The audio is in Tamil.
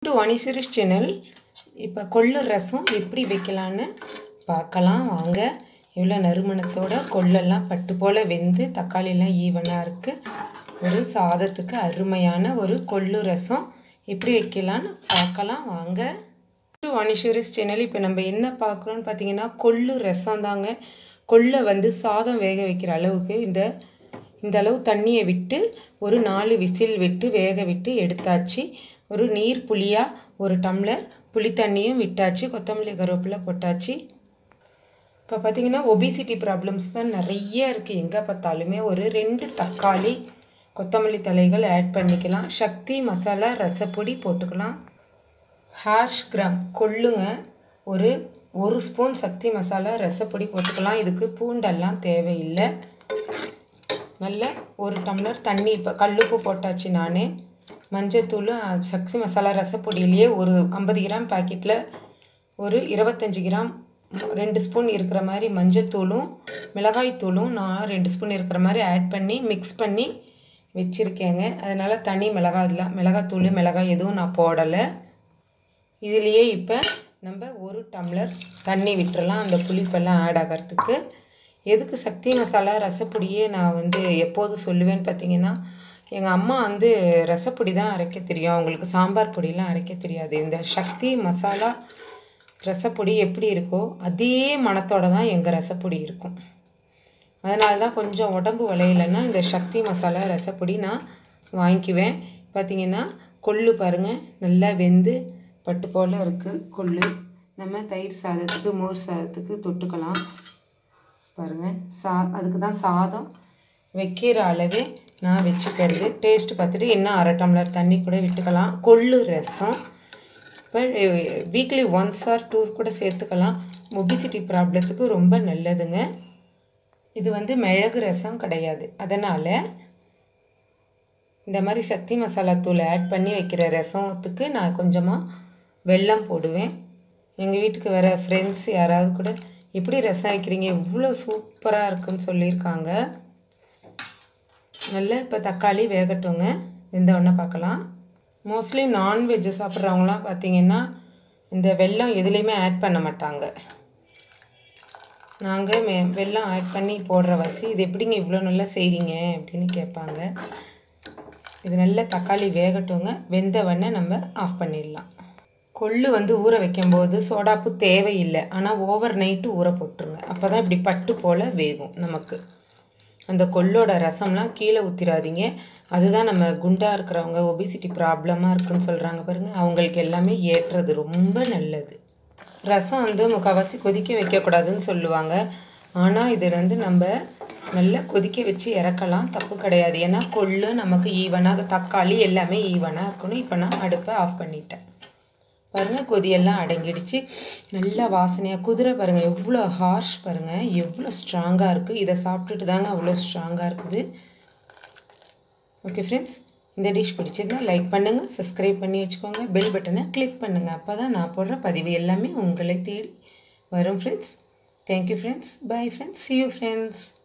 டு அனிசுரிஷ் சேனல் இப்போ கொள்ளு ரசம் எப்படி வைக்கலான்னு பார்க்கலாம் வாங்க இவ்வளோ நறுமணத்தோட கொள்ளெல்லாம் பட்டு போல் வெந்து தக்காளிலாம் ஈவனாக இருக்குது ஒரு சாதத்துக்கு அருமையான ஒரு கொள்ளு ரசம் எப்படி வைக்கலான்னு பார்க்கலாம் வாங்க டு அனிஷூரிஸ் சேனல் இப்போ நம்ம என்ன பார்க்குறோன்னு பார்த்தீங்கன்னா கொள்ளு ரசம் தாங்க கொள்ளை வந்து சாதம் வேக வைக்கிற அளவுக்கு இந்த இந்த அளவு தண்ணியை விட்டு ஒரு நாலு விசில் விட்டு வேக விட்டு எடுத்தாச்சு ஒரு நீர் புளியாக ஒரு டம்ளர் புளி தண்ணியும் விட்டாச்சு கொத்தமல்லி கருவேப்பிலை போட்டாச்சு இப்போ பார்த்தீங்கன்னா ஒபிசிட்டி ப்ராப்ளம்ஸ் தான் நிறைய இருக்குது எங்கே பார்த்தாலுமே ஒரு ரெண்டு தக்காளி கொத்தமல்லி தலைகள் ஆட் பண்ணிக்கலாம் சக்தி மசாலா ரசப்பொடி போட்டுக்கலாம் ஹேஷ் கிராம் கொள்ளுங்க ஒரு ஒரு ஸ்பூன் சக்தி மசாலா ரசப்பொடி போட்டுக்கலாம் இதுக்கு பூண்டெல்லாம் தேவையில்லை நல்ல ஒரு டம்ளர் தண்ணி இப்போ கல்லுப்பு போட்டாச்சு நான் மஞ்சத்தூள் சக்தி மசாலா ரசப்பொடியிலேயே ஒரு ஐம்பது கிராம் பாக்கெட்டில் ஒரு இருபத்தஞ்சி கிராம் ரெண்டு ஸ்பூன் இருக்கிற மாதிரி மஞ்சத்தூளும் மிளகாய்த்தூளும் நான் ரெண்டு ஸ்பூன் இருக்கிற மாதிரி ஆட் பண்ணி மிக்ஸ் பண்ணி வச்சுருக்கேங்க அதனால் தனி மிளகாய் இல்லை மிளகாத்தூள் மிளகாய் எதுவும் நான் போடலை இதுலேயே இப்போ நம்ம ஒரு டம்ளர் தண்ணி விட்டுறலாம் அந்த புளிப்பெல்லாம் ஆட் ஆகிறதுக்கு எதுக்கு சக்தி மசாலா ரசப்பொடியே நான் வந்து எப்போதும் சொல்லுவேன்னு பார்த்தீங்கன்னா எங்கள் அம்மா வந்து ரசப்பொடி தான் அரைக்க தெரியும் அவங்களுக்கு சாம்பார் பொடியெலாம் அரைக்க தெரியாது இந்த சக்தி மசாலா ரசப்பொடி எப்படி இருக்கோ அதே மணத்தோட தான் எங்கள் ரசப்பொடி இருக்கும் அதனால தான் கொஞ்சம் உடம்பு விளையலைன்னா இந்த சக்தி மசாலா ரசப்பொடி நான் வாங்கிக்குவேன் பார்த்திங்கன்னா கொள்ளு பாருங்கள் நல்லா வெந்து பட்டு போல் இருக்குது கொள்ளு நம்ம தயிர் சாதத்துக்கு மோர் சாதத்துக்கு தொட்டுக்கலாம் பாருங்கள் சா அதுக்கு தான் சாதம் வைக்கிற அளவே நான் வச்சுக்கிறது டேஸ்ட்டு பார்த்துட்டு இன்னும் அரை டம்ளர் தண்ணி கூட விட்டுக்கலாம் கொள்ளு ரசம் இப்போ வீக்லி ஒன்ஸ் ஆர் டூ கூட சேர்த்துக்கலாம் ஒபிசிட்டி ப்ராப்ளத்துக்கு ரொம்ப நல்லதுங்க இது வந்து மிளகு ரசம் கிடையாது அதனால் இந்த மாதிரி சக்தி மசாலா தூள் ஆட் பண்ணி வைக்கிற ரசத்துக்கு நான் கொஞ்சமாக வெல்லம் போடுவேன் எங்கள் வீட்டுக்கு வர ஃப்ரெண்ட்ஸ் யாராவது கூட எப்படி ரசம் வைக்கிறீங்க எவ்வளோ சூப்பராக இருக்குன்னு சொல்லியிருக்காங்க நல்லா இப்போ தக்காளி வேகட்டுங்க வெந்தவொடனே பார்க்கலாம் மோஸ்ட்லி நான்வெஜ் சாப்பிட்றவங்களாம் பார்த்திங்கன்னா இந்த வெல்லம் எதுலேயுமே ஆட் பண்ண மாட்டாங்க நாங்கள் மே வெல்லம் ஆட் பண்ணி போடுற வசி இது எப்படிங்க இவ்வளோ நல்லா செய்கிறீங்க அப்படின்னு கேட்பாங்க இது நல்லா தக்காளி வேகட்டுங்க வெந்தவொடனே நம்ம ஆஃப் பண்ணிடலாம் கொள்ளு வந்து ஊற வைக்கும்போது சோடாப்பு தேவையில்லை ஆனால் ஓவர் நைட்டு ஊற போட்டுருங்க அப்போ தான் இப்படி பட்டு போல் வேகும் நமக்கு அந்த கொள்ளோட ரசம்லாம் கீழே ஊற்றிடாதீங்க அதுதான் நம்ம குண்டாக இருக்கிறவங்க ஒபிசிட்டி ப்ராப்ளமாக இருக்குன்னு சொல்கிறாங்க பாருங்கள் அவங்களுக்கு எல்லாமே ஏற்றுறது ரொம்ப நல்லது ரசம் வந்து முக்கால்வாசி கொதிக்க வைக்கக்கூடாதுன்னு சொல்லுவாங்க ஆனால் இது வந்து நம்ம நல்லா கொதிக்க வச்சு இறக்கலாம் தப்பு கிடையாது ஏன்னா கொள்ளு நமக்கு ஈவனாக தக்காளி எல்லாமே ஈவனாக இருக்கணும் இப்போ நான் அடுப்பை ஆஃப் பண்ணிட்டேன் பாருங்கள் கொதியெல்லாம் அடங்கிடுச்சு நல்லா வாசனையாக குதிரை பாருங்கள் எவ்வளோ ஹார்ஷ் பாருங்கள் எவ்வளோ ஸ்ட்ராங்காக இருக்குது இதை சாப்பிட்டுட்டு தாங்க அவ்வளோ ஸ்ட்ராங்காக இருக்குது ஓகே ஃப்ரெண்ட்ஸ் இந்த டிஷ் பிடிச்சதுன்னா லைக் பண்ணுங்கள் சப்ஸ்கிரைப் பண்ணி வச்சுக்கோங்க பெல் பட்டனை கிளிக் பண்ணுங்கள் அப்போ தான் நான் போடுற பதிவு எல்லாமே உங்களை தேடி வரும் friends thank you friends bye friends see you friends